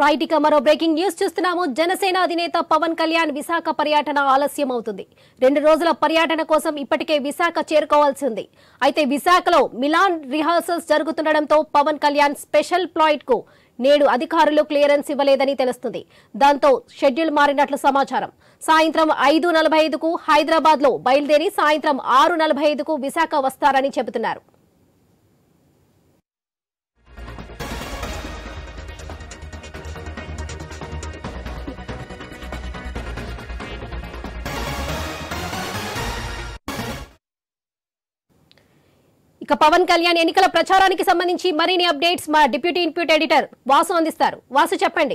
right ఇక మరో breaking news చూస్తున్నాము జనసేన అధినేత పవన్ కళ్యాణ్ విశాఖ పర్యటన ఆలస్యం అవుతుంది రెండు రోజుల పర్యటన కోసం ఇప్పటికే విశాఖ చేరుకోవాల్సి ఉంది అయితే విశాఖలో మిలాన్ రిహార్సల్స్ జరుగుతుండటంతో పవన్ కళ్యాణ్ స్పెషల్ ఫ్లైట్ కు నేడు అధికారులు క్లియరెన్స్ ఇవ్వలేదని తెలుస్తుంది దాంతో షెడ్యూల్ మారినట్లు సమాచారం సాయంత్రం ఐదు నలభై ఐదుకు హైదరాబాద్ లో బయలుదేరి సాయంత్రం ఆరు నలభై ఐదుకు విశాఖ వస్తారని చెబుతున్నారు ఇక పవన్ కళ్యాణ్ ఎన్నికల ప్రచారానికి సంబంధించి మరిన్ని అప్డేట్స్ మా డిప్యూటీ ఇన్ప్యూట్ ఎడిటర్ వాసు అందిస్తారు వాసు చెప్పండి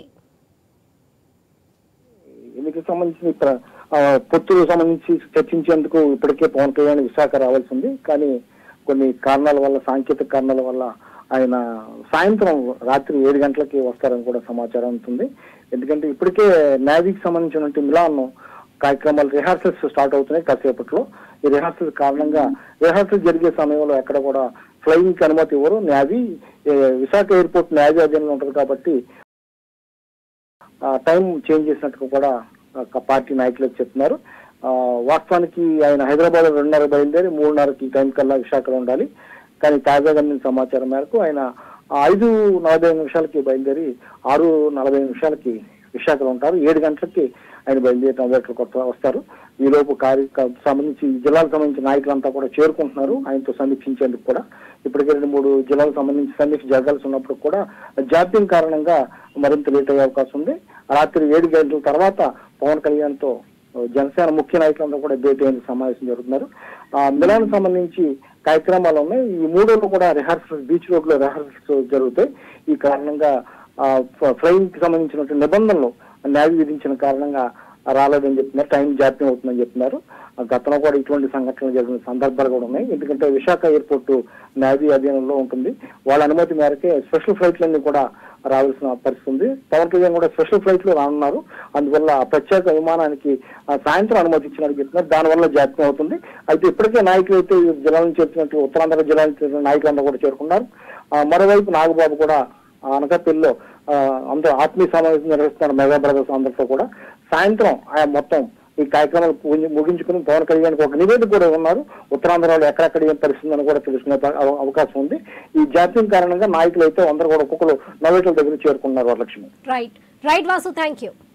ఎన్నికలకు సంబంధించి ప్ర- ఆ, పొత్తుకు సంబంధించి చర్చించేందుకు ఇప్పటికే పవన్ కళ్యాణ్ విశాఖ రావాల్సి ఉంది కానీ కొన్ని కారణాల వల్ల సాంకేతిక కారణాల వల్ల ఆయన సాయంత్రం రాత్రి ఏడు గంటలకి వస్తారని కూడా సమాచారం ఉంటుంది ఎందుకంటే ఇప్పటికే నేవీకి సంబంధించినటువంటి మిలాన్ కార్యక్రమాలు రిహార్సల్స్ స్టార్ట్ అవుతున్నాయి కాసేపట్లో ఈ రిహార్సల్స్ కారణంగా రిహార్సల్ జరిగే సమయంలో ఎక్కడ కూడా ఫ్లయింగ్ కి అనుమతి ఇవ్వరు నేవీ ఏ, విశాఖ ఎయిర్పోర్ట్ నేవీ అధీనంలో ఉంటుంది కాబట్టి ఆ, టైం చేంజ్ చేసినట్టు కూడా ఆ, పార్టీ నాయకులకు చెప్తున్నారు ఆ, వాస్తవానికి ఆయన హైదరాబాద్ రెండున్నర బయలుదేరి మూడున్నరకి టైం కల్లా విశాఖలో ఉండాలి కానీ తాజాగా అందిన సమాచారం మేరకు ఆయన ఐదు నలభై ఐదు నిమిషాలకి బయలుదేరి ఆరు నలభై ఐదు నిమిషాలకి విశాఖలో ఉంటారు ఏడు గంటలకి ఆయన బయలుదేరి నలభైకి వస్తారు ఈలోపు కార్య సంబంధించి జిల్లాలకు సంబంధించిన నాయకులంతా కూడా చేరుకుంటున్నారు ఆయనతో సమీక్షించేందుకు కూడా ఇప్పటికే రెండు మూడు జిల్లాలకు సంబంధించి సమీక్ష జరగాల్సి ఉన్నప్పుడు కూడా జాప్యం కారణంగా మరింత లేట్ అయ్యే అవకాశం ఉంది రాత్రి ఏడు గంటల తర్వాత పవన్ కళ్యాణ్ తో జనసేన ముఖ్య నాయకులంతా కూడా భేటీ అయిన సమావేశం జరుగుతున్నారు ఆ మిలాన్ సంబంధించి కార్యక్రమాలు ఉన్నాయి ఈ మూడు రోజులు కూడా రిహార్సల్స్ బీచ్ రోడ్ లో రిహార్సల్స్ జరుగుతాయి ఈ కారణంగా ఫ్లైయింగ్ కి సంబంధించినటువంటి నిబంధనలు న్యాయ విధించిన కారణంగా రాలేదని చెప్తున్నారు టైం జాప్యం అవుతుందని చెప్తున్నారు ఆ గతంలో కూడా ఇటువంటి సంఘటనలు జరిగిన సందర్భాలు కూడా ఉన్నాయి ఎందుకంటే విశాఖ ఎయిర్పోర్ట్ నేవీ అధీనంలో ఉంటుంది వాళ్ళ అనుమతి మేరకే స్పెషల్ ఫ్లైట్లన్నీ కూడా రావాల్సిన పరిస్థితి ఉంది పవన్ కళ్యాణ్ కూడా స్పెషల్ ఫ్లైట్ లో రానున్నారు అందువల్ల ఆ ప్రత్యేక విమానానికి ఆ సాయంత్రం అనుమతి ఇచ్చినట్టు చెప్తున్నారు దానివల్ల జాప్యం అవుతుంది అయితే ఇప్పటికే నాయకులు అయితే ఈ జిల్లా నుంచి వచ్చినట్టు ఉత్తరాంధ్ర జిల్లా నుంచి వచ్చిన నాయకులందరూ కూడా చేరుకున్నారు ఆ, మరోవైపు నాగబాబు కూడా ఆ, అనకాపల్లిలో ఆ, అందరూ ఆత్మీయ సమావేశం నిర్వహిస్తున్నారు మెగా బ్రదర్స్ అందరితో కూడా సాయంత్రం ఆయన మొత్తం ఈ కార్యక్రమాలు ముగి- ముగించుకుని పవన్ కళ్యాణ్కి ఒక నివేదిక కూడా ఉన్నారు ఉత్తరాంధ్రలో ఎక్కడెక్కడ ఏం పరిస్థితి అని కూడా తెలుసుకునే ప- అవ- అవకాశం ఉంది ఈ జాప్యం కారణంగా నాయకులు అయితే అందరూ కూడా ఒక్కొక్కరు నవేట్ల దగ్గర చేరుకున్నారు Varalakshmi right right Vasu thank you